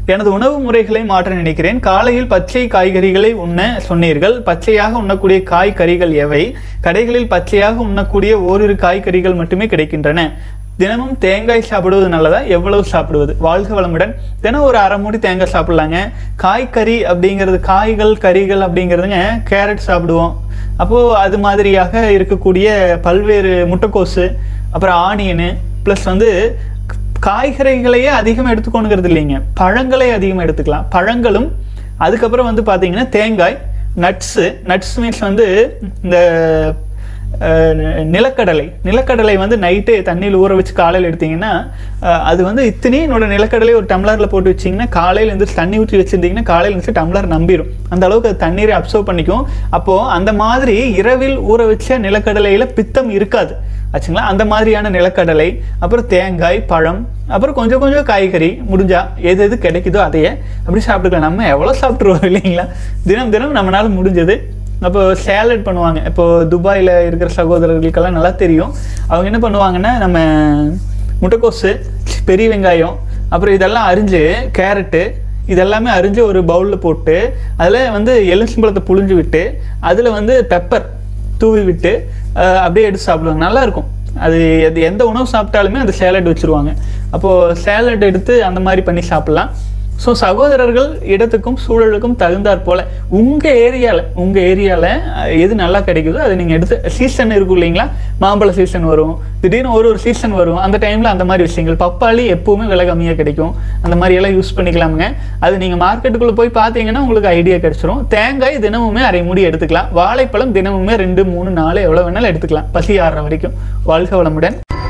எனது உணவு முறைகளை மாற்ற நினைக்கிறேன் காலையில் பச்சை காய்கறிகளை உண்ண சொன்னீர்கள் பச்சையாக உண்ணக்கூடிய காய்கறிகள் எவை கடைகளில் பச்சையாக உண்ணக்கூடிய ஓரிரு காய்கறிகள் மட்டுமே கிடைக்கின்றன தினமும் தேங்காய் சாப்பிடுவது நல்லதா எவ்வளவு சாப்பிடுவது வாழ்க வளமுடன் தினம் ஒரு அரை மூடி தேங்காய் சாப்பிடலாங்க காய்கறி அப்படிங்கிறது காய்கள் கறிகள் அப்படிங்கிறதுங்க கேரட் சாப்பிடுவோம் அப்போது அது மாதிரியாக இருக்கக்கூடிய பல்வேறு முட்டைக்கோசு அப்புறம் ஆனியனு ப்ளஸ் வந்து காய்கறிகளையே அதிகமாக எடுத்துக்கணுங்கிறது இல்லைங்க பழங்களை அதிகமாக எடுத்துக்கலாம் பழங்களும் அதுக்கப்புறம் வந்து பார்த்தீங்கன்னா தேங்காய் நட்ஸு நட்ஸ் மீன்ஸ் வந்து இந்த அஹ், நிலக்கடலை நிலக்கடலை வந்து நைட்டு தண்ணியில் ஊற வச்சு காலையில் எடுத்தீங்கன்னா அஹ், அது வந்து இத்தனையும் என்னோட நிலக்கடலை ஒரு டம்ளரில் போட்டு வச்சிங்கன்னா காலையில் இருந்து தண்ணி ஊற்றி வச்சுருந்தீங்கன்னா காலையில் இருந்து டம்ளர் நம்பிடும் அந்த அளவுக்கு அது தண்ணீரை அப்சர்வ் பண்ணிக்கும் அப்போது அந்த மாதிரி இரவில் ஊற வச்ச நிலக்கடலையில் பித்தம் இருக்காது ஆச்சுங்களா அந்த மாதிரியான நிலக்கடலை அப்புறம் தேங்காய் பழம் அப்புறம் கொஞ்சம் கொஞ்சம் காய்கறி முடிஞ்சா எது எது கிடைக்குதோ அதையே அப்படி சாப்பிட்டுக்கலாம் நம்ம எவ்வளோ சாப்பிட்ருவோம் இல்லைங்களா தினம் தினம் நம்மளால முடிஞ்சது அப்போ சேலட் பண்ணுவாங்க இப்போ துபாயில் இருக்கிற சகோதரர்களுக்கெல்லாம் நல்லா தெரியும் அவங்க என்ன பண்ணுவாங்கன்னா நம்ம முட்டைக்கோசு பெரிய வெங்காயம் அப்புறம் இதெல்லாம் அரிஞ்சு கேரட்டு இதெல்லாமே அரிஞ்சு ஒரு பவுலில் போட்டு அதில் வந்து எலுமிச்சம்பழத்தை புழிஞ்சு விட்டு அதில் வந்து பெப்பர் தூவி விட்டு அஹ், அப்படியே எடுத்து சாப்பிடுவாங்க நல்லா இருக்கும் அது எது எந்த உணவு சாப்பிட்டாலுமே அந்த சேலட் வச்சுருவாங்க அப்போது சேலட் எடுத்து அந்த மாதிரி பண்ணி சாப்பிட்லாம் ஸோ சகோதரர்கள் இடத்துக்கும் சூழலுக்கும் தகுந்தாற் போல உங்கள் ஏரியாவில் உங்கள் ஏரியாவில் எது நல்லா கிடைக்குதோ அதை நீங்கள் எடுத்து சீசன் இருக்கும் இல்லைங்களா மாம்பழ சீசன் வரும் திடீர்னு ஒரு ஒரு சீசன் வரும் அந்த டைமில் அந்த மாதிரி விஷயங்கள் பப்பாளி எப்பவுமே விலை கம்மியாக கிடைக்கும் அந்த மாதிரி எல்லாம் யூஸ் பண்ணிக்கலாமுங்க அது நீங்கள் மார்க்கெட்டுக்குள்ளே போய் பார்த்தீங்கன்னா உங்களுக்கு ஐடியா கிடைச்சிரும் தேங்காய் தினமுமே அரை மூடி எடுத்துக்கலாம் வாழைப்பழம் தினமுமே ரெண்டு மூணு நாலு எவ்வளோ வேணாலும் எடுத்துக்கலாம் பசி ஆறுற வரைக்கும் வாழ்க வளமுடன்